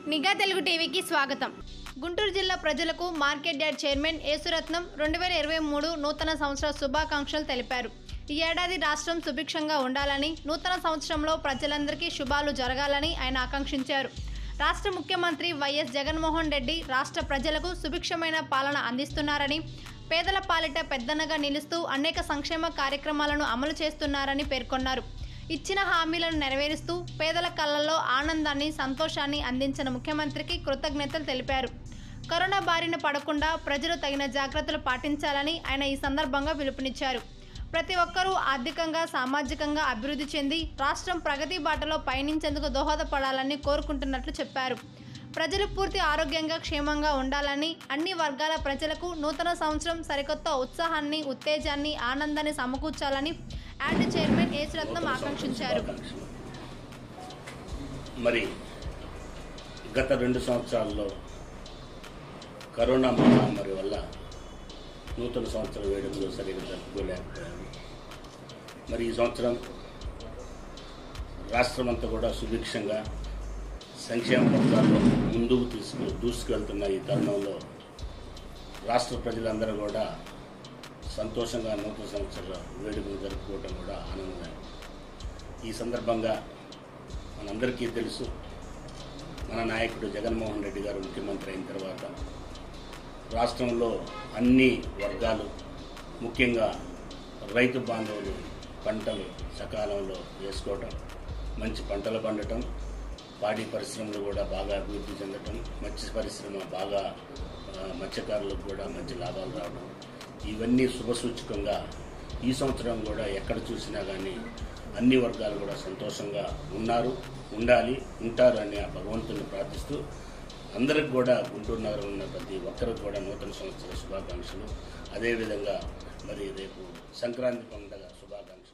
నిఘా తెలుగు టీవీకి స్వాగతం గుంటూరు జిల్లా ప్రజలకు మార్కెట్ యార్డ్ చైర్మన్ యేసురత్నం రెండు వేల ఇరవై మూడు నూతన సంవత్సర శుభాకాంక్షలు తెలిపారు ఈ ఏడాది రాష్ట్రం సుభిక్షంగా ఉండాలని నూతన సంవత్సరంలో ప్రజలందరికీ శుభాలు జరగాలని ఆయన ఆకాంక్షించారు రాష్ట్ర ముఖ్యమంత్రి వైఎస్ జగన్మోహన్ రెడ్డి రాష్ట్ర ప్రజలకు సుభిక్షమైన పాలన అందిస్తున్నారని పేదల పాలిట పెద్దనగా నిలుస్తూ అనేక సంక్షేమ కార్యక్రమాలను అమలు చేస్తున్నారని పేర్కొన్నారు ఇచ్చిన హామీలను నెరవేరుస్తూ పేదల కళ్ళల్లో ఆనందాన్ని సంతోషాన్ని అందించిన ముఖ్యమంత్రికి కృతజ్ఞతలు తెలిపారు కరోనా బారిన పడకుండా ప్రజలు తగిన జాగ్రత్తలు పాటించాలని ఆయన ఈ సందర్భంగా పిలుపునిచ్చారు ప్రతి ఒక్కరూ ఆర్థికంగా సామాజికంగా అభివృద్ధి చెంది రాష్ట్రం ప్రగతి బాటలో పయనించేందుకు దోహదపడాలని కోరుకుంటున్నట్లు చెప్పారు ప్రజలు పూర్తి ఆరోగ్యంగా క్షేమంగా ఉండాలని అన్ని వర్గాల ప్రజలకు నూతన సంవత్సరం సరికొత్త ఉత్సాహాన్ని ఉత్తేజాన్ని ఆనందాన్ని సమకూర్చాలని యాడ్ చైర్మన్ యేసురత్నం ఆకాంక్షించారు మరి గత రెండు సంవత్సరాల్లో కరోనా మహమ్మారి వల్ల నూతన సంవత్సర వేడుకలు సరిగ్గా జరుపుకోలేకపోయాము మరి ఈ సంవత్సరం రాష్ట్రం అంతా కూడా సుభిక్షంగా సంక్షేమ పథకాల్లో ముందుకు తీసుకు దూసుకెళ్తున్న ఈ తరుణంలో రాష్ట్ర ప్రజలందరూ కూడా సంతోషంగా నూతన సంవత్సర వేడుకలు జరుపుకోవడం కూడా ఆనందం ఈ సందర్భంగా మనందరికీ తెలుసు మన నాయకుడు జగన్మోహన్ రెడ్డి గారు ముఖ్యమంత్రి అయిన తర్వాత రాష్ట్రంలో అన్ని వర్గాలు ముఖ్యంగా రైతు బాంధవులు పంటలు సకాలంలో వేసుకోవటం మంచి పంటలు పండటం పాడి పరిశ్రమలు కూడా బాగా అభివృద్ధి చెందటం మత్స్య పరిశ్రమ బాగా ఆ, మత్స్యకారులకు కూడా మంచి లాభాలు రావడం ఇవన్నీ శుభసూచకంగా ఈ సంవత్సరం కూడా ఎక్కడ చూసినా కానీ అన్ని వర్గాలు కూడా సంతోషంగా ఉన్నారు ఉండాలి ఉంటారు అని ఆ భగవంతుని ప్రార్థిస్తూ అందరికి కూడా గుంటూరు నగరంలో ఉన్న ప్రతి ఒక్కరికి కూడా నూతన సంవత్సర శుభాకాంక్షలు అదేవిధంగా మరి రేపు సంక్రాంతి పండుగ శుభాకాంక్షలు